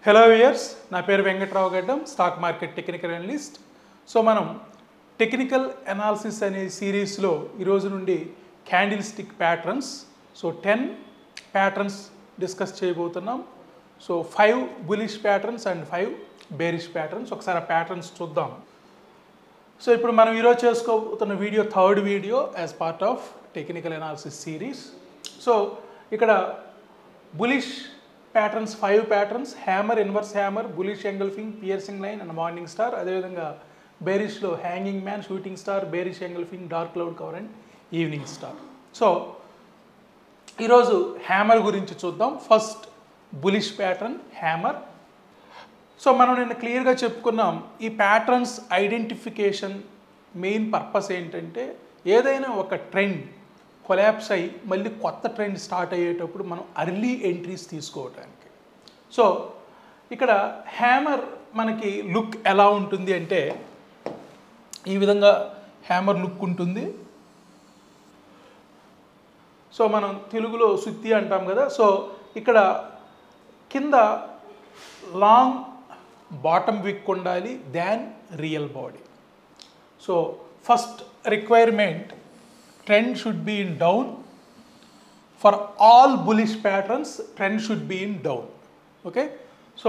hello viewers నా పేరు Venkatrao Gaddam stock market technical analyst so మనం టెక్నికల్ అనాలిసిస్ అనే సిరీస్లో ఈరోజు నుండి candlestick patterns so ten patterns discuss చేయబోతున్నాం so five bullish patterns and five bearish patterns ఒకసారి ఆ ప్యాటర్న్స్ చూద్దాం సో ఇప్పుడు మనం ఈరోజు చేసుకోబోతున్న video third video as part of technical analysis series so ఇక్కడ bullish patterns five patterns hammer inverse hammer bullish engulfing piercing line and morning star అదేవిధంగా బేరిష్లో hanging man shooting star bearish engulfing dark cloud cover and evening star so ఈరోజు hammer గురించి చూద్దాం first bullish pattern hammer so మనం నిన్న క్లియర్గా చెప్పుకున్నాం ఈ ప్యాటర్న్స్ ఐడెంటిఫికేషన్ మెయిన్ పర్పస్ ఏంటంటే ఏదైనా ఒక ట్రెండ్ కొలాప్స్ అయ్యి మళ్ళీ కొత్త ట్రెండ్ స్టార్ట్ అయ్యేటప్పుడు మనం అర్లీ ఎంట్రీస్ తీసుకోవడానికి సో ఇక్కడ హ్యామర్ మనకి లుక్ ఎలా ఉంటుంది అంటే ఈ విధంగా హ్యామర్ లుక్ ఉంటుంది సో మనం తెలుగులో సుత్తి అంటాం కదా సో ఇక్కడ కింద లాంగ్ బాటమ్ విక్ ఉండాలి than real body so first requirement trend should be in down for all bullish patterns trend should be in down okay so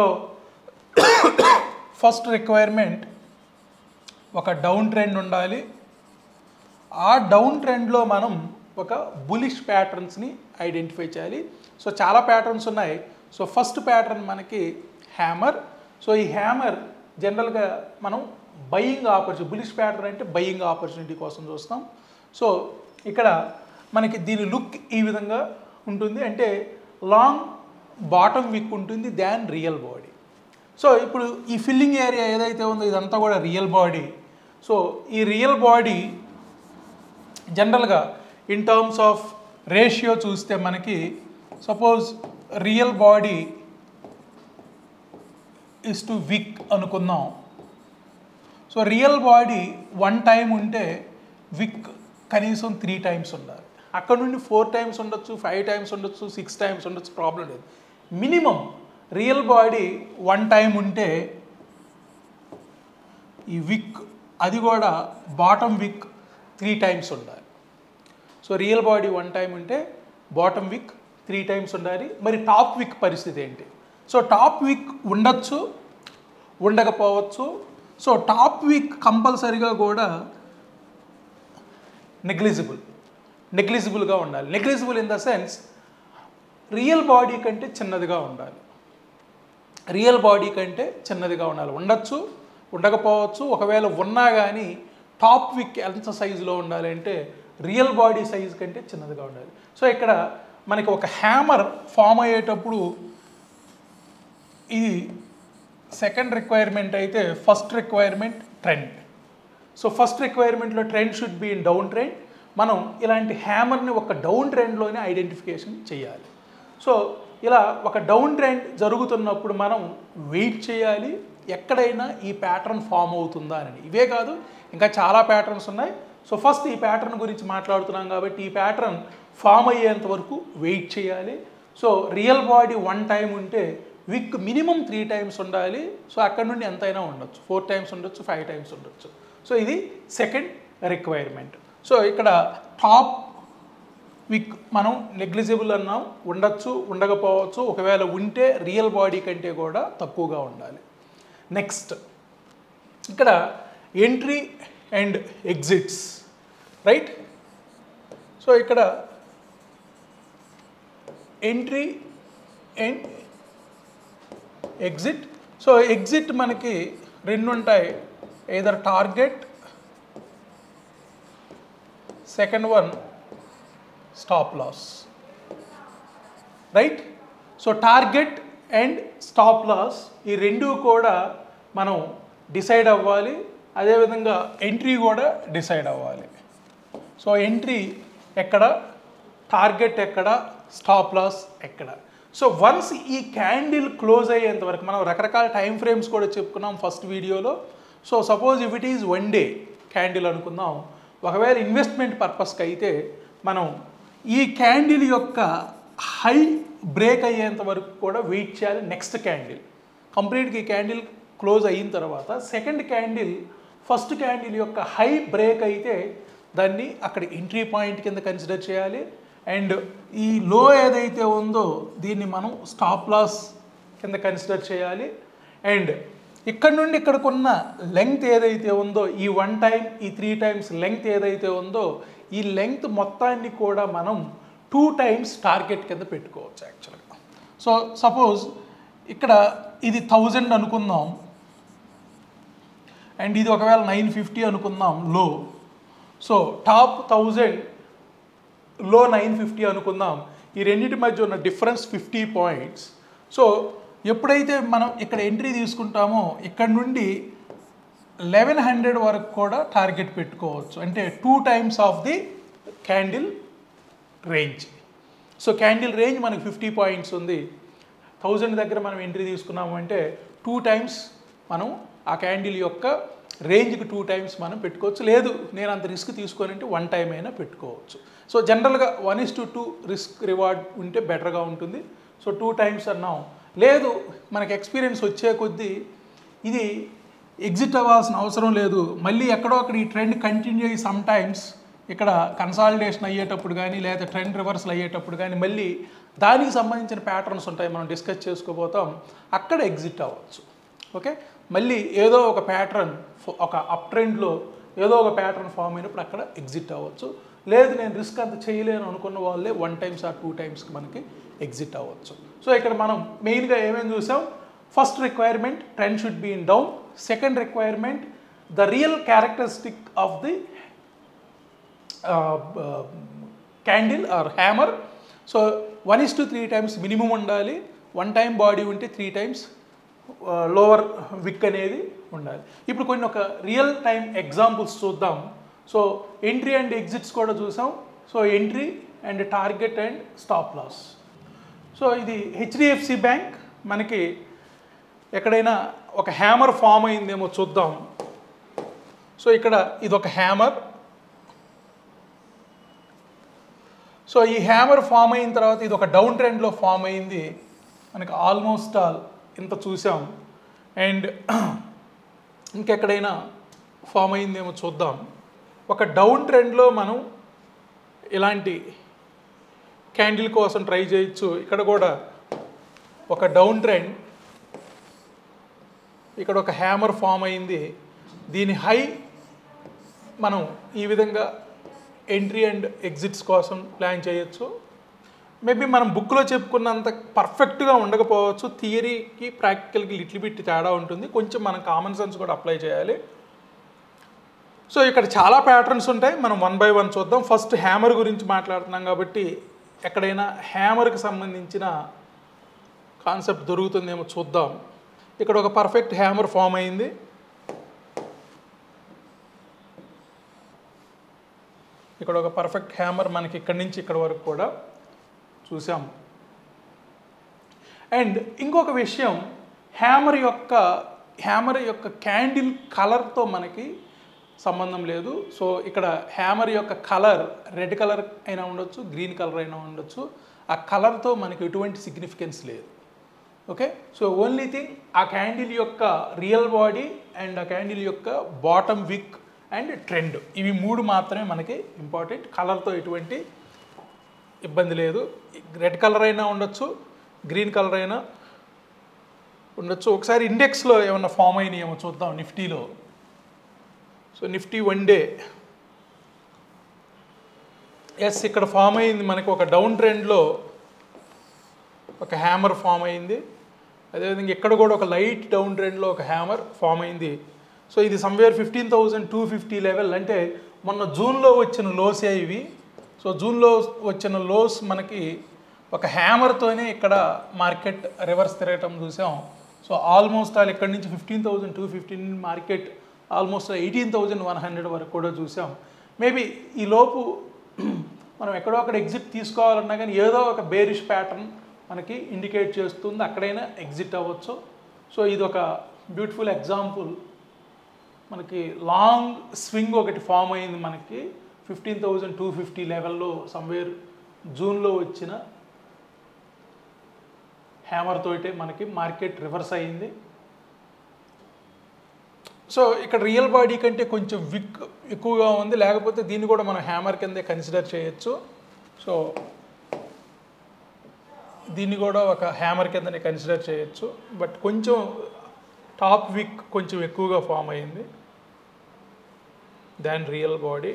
first requirement ఒక డౌన్ ట్రెండ్ ఉండాలి ఆ డౌన్ ట్రెండ్లో మనం ఒక బులిష్ ప్యాటర్న్స్ని ఐడెంటిఫై చేయాలి సో చాలా ప్యాటర్న్స్ ఉన్నాయి సో ఫస్ట్ ప్యాటర్న్ మనకి హ్యామర్ సో ఈ హ్యామర్ జనరల్గా మనం బయింగ్ ఆపర్చునిటీ బులిష్ ప్యాటర్న్ అంటే బయింగ్ ఆపర్చునిటీ కోసం చూస్తాం సో ఇక్కడ మనకి దీని లుక్ ఈ విధంగా ఉంటుంది అంటే లాంగ్ బాటమ్ విక్ ఉంటుంది దాన్ రియల్ బాడీ సో ఇప్పుడు ఈ ఫిల్లింగ్ ఏరియా ఏదైతే ఉందో ఇదంతా కూడా రియల్ బాడీ సో ఈ రియల్ బాడీ జనరల్గా ఇన్ టర్మ్స్ ఆఫ్ రేషియో చూస్తే మనకి suppose real body is to wick అనుకుందాం so real body one time ఉంటే విక్ కనీసం త్రీ టైమ్స్ ఉండాలి అక్కడ నుండి ఫోర్ టైమ్స్ ఉండొచ్చు ఫైవ్ టైమ్స్ ఉండొచ్చు సిక్స్ టైమ్స్ ఉండొచ్చు ప్రాబ్లం లేదు minimum real body one time ఉంటే ఈ విక్ అది కూడా బాటమ్ విక్ త్రీ టైమ్స్ ఉండాలి so real body one time ఉంటే బాటమ్ విక్ త్రీ టైమ్స్ ఉండాలి మరి టాప్ విక్ పరిస్థితి ఏంటి సో టాప్ విక్ ఉండొచ్చు ఉండకపోవచ్చు సో టాప్ వీక్ కంపల్సరీగా కూడా నెగ్లిజిబుల్ నెగ్లిజిబుల్గా ఉండాలి negligible in the sense real body కంటే చిన్నదిగా ఉండాలి రియల్ బాడీ కంటే చిన్నదిగా ఉండాలి ఉండొచ్చు ఉండకపోవచ్చు ఒకవేళ ఉన్నా కానీ టాప్ విక్ ఎంత సైజులో ఉండాలి అంటే రియల్ బాడీ సైజ్ కంటే చిన్నదిగా ఉండాలి సో ఇక్కడ మనకి ఒక హ్యామర్ ఫామ్ అయ్యేటప్పుడు ఇది సెకండ్ రిక్వైర్మెంట్ అయితే first requirement trend so first రిక్వైర్మెంట్లో trend should be in down trend మనం ఇలాంటి హ్యామర్ని ఒక డౌన్ ట్రెండ్లోనే ఐడెంటిఫికేషన్ చేయాలి సో ఇలా ఒక డౌన్ ట్రెండ్ జరుగుతున్నప్పుడు మనం వెయిట్ చేయాలి ఎక్కడైనా ఈ ప్యాటర్న్ ఫామ్ అవుతుందా అని ఇవే కాదు ఇంకా చాలా ప్యాటర్న్స్ ఉన్నాయి సో ఫస్ట్ ఈ ప్యాటర్న్ గురించి మాట్లాడుతున్నాం కాబట్టి ఈ ప్యాటర్న్ ఫామ్ అయ్యేంత వరకు వెయిట్ చేయాలి so real body one time ఉంటే విక్ మినిమం త్రీ టైమ్స్ ఉండాలి సో అక్కడ నుండి ఎంతైనా ఉండొచ్చు ఫోర్ టైమ్స్ ఉండొచ్చు ఫైవ్ టైమ్స్ ఉండొచ్చు సో ఇది సెకండ్ రిక్వైర్మెంట్ సో ఇక్కడ టాప్ విక్ మనం నెగ్లిజిబుల్ అన్నాం ఉండొచ్చు ఉండకపోవచ్చు ఒకవేళ ఉంటే రియల్ బాడీ కంటే కూడా తక్కువగా ఉండాలి నెక్స్ట్ ఇక్కడ entry and exits right so ఇక్కడ entry and exit so exit మనకి రెండు ఉంటాయి either target second one stop loss right so target and stop loss ఈ రెండు కూడా మనం డిసైడ్ అవ్వాలి అదేవిధంగా ఎంట్రీ కూడా డిసైడ్ అవ్వాలి సో ఎంట్రీ ఎక్కడ టార్గెట్ ఎక్కడ స్టాప్ లాస్ ఎక్కడ సో వన్స్ ఈ క్యాండిల్ క్లోజ్ అయ్యేంత వరకు మనం రకరకాల టైం ఫ్రేమ్స్ కూడా చెప్పుకున్నాం ఫస్ట్ వీడియోలో so suppose if it is one day candle అనుకుందాం ఒకవేళ ఇన్వెస్ట్మెంట్ పర్పస్కి అయితే మనం ఈ క్యాండిల్ యొక్క హై బ్రేక్ అయ్యేంత వరకు కూడా వెయిట్ చేయాలి నెక్స్ట్ క్యాండిల్ కంప్లీట్గా ఈ క్యాండిల్ క్లోజ్ అయిన తర్వాత సెకండ్ క్యాండిల్ ఫస్ట్ క్యాండిల్ యొక్క హై బ్రేక్ అయితే దాన్ని అక్కడ ఎంట్రీ పాయింట్ కింద కన్సిడర్ చేయాలి అండ్ ఈ లో ఏదైతే ఉందో దీన్ని మనం స్టాప్ లాస్ కింద కన్సిడర్ చేయాలి అండ్ ఇక్కడ నుండి ఇక్కడికున్న లెంగ్త్ ఏదైతే ఉందో ఈ వన్ టైం ఈ త్రీ టైమ్స్ లెంగ్త్ ఏదైతే ఉందో ఈ లెంగ్త్ మొత్తాన్ని కూడా మనం టూ టైమ్స్ టార్గెట్ కింద పెట్టుకోవచ్చు యాక్చువల్గా సో సపోజ్ ఇక్కడ ఇది థౌజండ్ అనుకుందాం అండ్ ఇది ఒకవేళ నైన్ ఫిఫ్టీ అనుకుందాం low so top thousand low nine fifty అనుకుందాం ఈ రెండింటి మధ్య ఉన్న డిఫరెన్స్ ఫిఫ్టీ పాయింట్స్ సో ఎప్పుడైతే మనం ఇక్కడ ఎంట్రీ తీసుకుంటామో ఇక్కడ నుండి లెవెన్ హండ్రెడ్ వరకు కూడా టార్గెట్ పెట్టుకోవచ్చు అంటే two times of the candle range so candle range మనకి ఫిఫ్టీ పాయింట్స్ ఉంది థౌజండ్ దగ్గర మనం ఎంట్రీ తీసుకున్నాము అంటే టూ టైమ్స్ మనం ఆ క్యాండిల్ యొక్క రేంజ్కి టూ టైమ్స్ మనం పెట్టుకోవచ్చు లేదు నేను అంత రిస్క్ తీసుకోనంటే వన్ టైం అయినా పెట్టుకోవచ్చు సో జనరల్గా one is to two risk reward ఉంటే బెటర్గా ఉంటుంది సో టూ టైమ్స్ అన్నాం లేదు మనకి ఎక్స్పీరియన్స్ వచ్చే కొద్దీ ఇది ఎగ్జిట్ అవ్వాల్సిన అవసరం లేదు మళ్ళీ ఎక్కడో అక్కడ ఈ ట్రెండ్ కంటిన్యూ అయ్యి సమ్ టైమ్స్ ఇక్కడ కన్సాలిడేషన్ అయ్యేటప్పుడు కానీ లేదా ట్రెండ్ రివర్సల్ అయ్యేటప్పుడు కానీ మళ్ళీ దానికి సంబంధించిన ప్యాటర్న్స్ ఉంటాయి మనం డిస్కస్ చేసుకోబోతాం అక్కడ ఎగ్జిట్ అవ్వచ్చు ఓకే మళ్ళీ ఏదో ఒక ప్యాటర్న్ ఒక అప్ ట్రెండ్లో ఏదో ఒక ప్యాటర్న్ ఫామ్ అయినప్పుడు అక్కడ ఎగ్జిట్ అవ్వచ్చు లేదు నేను రిస్క్ అంత చేయలేను అనుకున్న వాళ్ళే వన్ టైమ్స్ ఆర్ టూ టైమ్స్కి మనకి ఎగ్జిట్ అవ్వచ్చు సో ఇక్కడ మనం మెయిన్గా ఏమేమి చూసాం first requirement trend should be in down second requirement the real characteristic of the candle or hammer so one is to three times minimum ఉండాలి వన్ టైం బాడీ ఉంటే త్రీ టైమ్స్ లోవర్ విక్ అనేది ఉండాలి ఇప్పుడు కొన్ని ఒక real time examples చూద్దాం so entry and exits కూడా చూసాం so entry and target and stop loss so ఇది హెచ్డిఎఫ్సి బ్యాంక్ మనకి ఎక్కడైనా ఒక హ్యామర్ ఫామ్ అయిందేమో చూద్దాం సో ఇక్కడ ఇది ఒక హ్యామర్ సో ఈ హ్యామర్ ఫామ్ అయిన తర్వాత ఇది ఒక డౌన్ ట్రెండ్లో ఫామ్ అయింది మనకి ఆల్మోస్ట్ ఆల్ ఇంత చూసాం అండ్ ఇంకెక్కడైనా ఫామ్ అయిందేమో చూద్దాం ఒక డౌన్ ట్రెండ్లో మనం ఇలాంటి క్యాండిల్ కోసం ట్రై చేయొచ్చు ఇక్కడ కూడా ఒక డౌన్ ట్రెండ్ ఇక్కడ ఒక హ్యామర్ ఫామ్ అయింది దీని హై మనం ఈ విధంగా ఎంట్రీ అండ్ ఎగ్జిట్స్ కోసం ప్లాన్ చేయొచ్చు మేబీ మనం బుక్లో చెప్పుకున్నంత పర్ఫెక్ట్గా ఉండకపోవచ్చు థియరీకి ప్రాక్టికల్కి లిటిల్ బిట్ తేడా ఉంటుంది కొంచెం మనం కామన్ సెన్స్ కూడా అప్లై చేయాలి సో ఇక్కడ చాలా ప్యాటర్న్స్ ఉంటాయి మనం వన్ బై వన్ చూద్దాం ఫస్ట్ హ్యామర్ గురించి మాట్లాడుతున్నాం కాబట్టి ఎక్కడైనా హ్యామర్కి సంబంధించిన కాన్సెప్ట్ దొరుకుతుందేమో చూద్దాం ఇక్కడ ఒక పర్ఫెక్ట్ హ్యామర్ ఫామ్ అయింది ఇక్కడ ఒక పర్ఫెక్ట్ హ్యామర్ మనకి ఇక్కడి నుంచి ఇక్కడ వరకు కూడా చూసాం అండ్ ఇంకొక విషయం హ్యామర్ యొక్క హ్యామర్ యొక్క క్యాండిల్ కలర్తో మనకి సంబంధం లేదు సో ఇక్కడ హ్యామర్ యొక్క కలర్ రెడ్ కలర్ అయినా ఉండొచ్చు గ్రీన్ కలర్ అయినా ఉండొచ్చు ఆ కలర్తో మనకి ఎటువంటి సిగ్నిఫికెన్స్ లేదు ఓకే సో ఓన్లీ థింగ్ ఆ క్యాండిల్ యొక్క రియల్ బాడీ అండ్ ఆ క్యాండిల్ యొక్క బాటమ్ విక్ అండ్ ట్రెండ్ ఇవి మూడు మాత్రమే మనకి ఇంపార్టెంట్ కలర్తో ఎటువంటి ఇబ్బంది లేదు రెడ్ కలర్ అయినా ఉండొచ్చు గ్రీన్ కలర్ అయినా ఉండొచ్చు ఒకసారి ఇండెక్స్లో ఏమన్నా ఫామ్ అయినాయేమో చూద్దాం నిఫ్టీలో so Nifty one day as ఇక్కడ ఫామ్ అయింది మనకు ఒక డౌన్ ట్రెండ్లో ఒక హ్యామర్ ఫామ్ అయింది అదేవిధంగా ఇక్కడ కూడా ఒక లైట్ డౌన్ ట్రెండ్లో ఒక హ్యామర్ ఫామ్ అయింది సో ఇది somewhere fifteen thousand two fifty level అంటే మొన్న జూన్లో వచ్చిన లోసే ఇవి సో జూన్లో వచ్చిన లోస్ మనకి ఒక హ్యామర్తోనే ఇక్కడ మార్కెట్ రివర్స్ తిరగటం చూసాం సో ఆల్మోస్ట్ ఆల్ ఇక్కడ నుంచి fifteen thousand two fifteen market almost eighteen thousand one hundred వరకు కూడా చూసాం మేబీ ఈ లోపు మనం ఎక్కడో అక్కడ ఎగ్జిట్ తీసుకోవాలన్నా కానీ ఏదో ఒక బేరిష్ ప్యాటర్న్ మనకి ఇండికేట్ చేస్తుంది అక్కడైనా ఎగ్జిట్ అవ్వచ్చు సో ఇది ఒక బ్యూటిఫుల్ ఎగ్జాంపుల్ మనకి లాంగ్ స్వింగ్ ఒకటి ఫామ్ అయింది మనకి ఫిఫ్టీన్ థౌజండ్ టూ ఫిఫ్టీ లెవెల్లో సమ్వేర్ జూన్లో వచ్చిన హ్యామర్ తోటే మనకి మార్కెట్ రివర్స్ అయింది సో ఇక్కడ రియల్ బాడీ కంటే కొంచెం విక్ ఎక్కువగా ఉంది లేకపోతే దీన్ని కూడా మనం హ్యామర్ కిందే కన్సిడర్ చేయొచ్చు సో దీన్ని కూడా ఒక హ్యామర్ కిందనే కన్సిడర్ చేయొచ్చు బట్ కొంచెం టాప్ విక్ కొంచెం ఎక్కువగా ఫామ్ అయింది దాన్ రియల్ బాడీ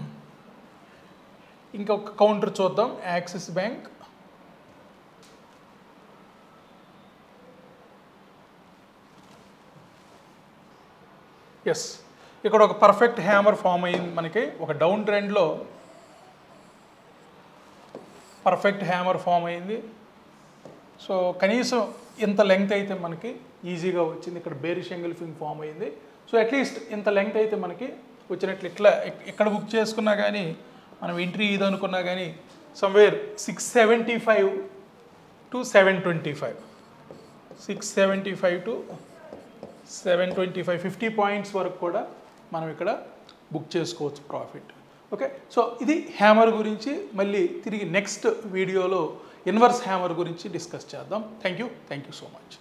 ఇంకొక కౌంటర్ చూద్దాం యాక్సిస్ బ్యాంక్ ఎస్ ఇక్కడ ఒక పర్ఫెక్ట్ హ్యామర్ ఫామ్ అయింది మనకి ఒక డౌన్ ట్రెండ్లో పర్ఫెక్ట్ హ్యామర్ ఫామ్ అయింది సో కనీసం ఇంత లెంగ్త్ అయితే మనకి ఈజీగా వచ్చింది ఇక్కడ బేరిష్ ఎంగిల్ఫింగ్ ఫామ్ అయింది సో అట్లీస్ట్ ఇంత లెంగ్త్ అయితే మనకి వచ్చినట్లు ఇట్లా ఇక్- ఇక్కడ బుక్ చేసుకున్నా కానీ మనం ఎంట్రీ ఇది అనుకున్నా కానీ somewhere six seventy five to seven twenty five six seventy five to seven twenty five fifty points వరకు కూడా మనం ఇక్కడ బుక్ చేసుకోవచ్చు ప్రాఫిట్ ఓకే సో ఇది హ్యామర్ గురించి మళ్ళీ తిరిగి నెక్స్ట్ వీడియోలో ఇన్వర్స్ హ్యామర్ గురించి డిస్కస్ చేద్దాం thank you thank you so much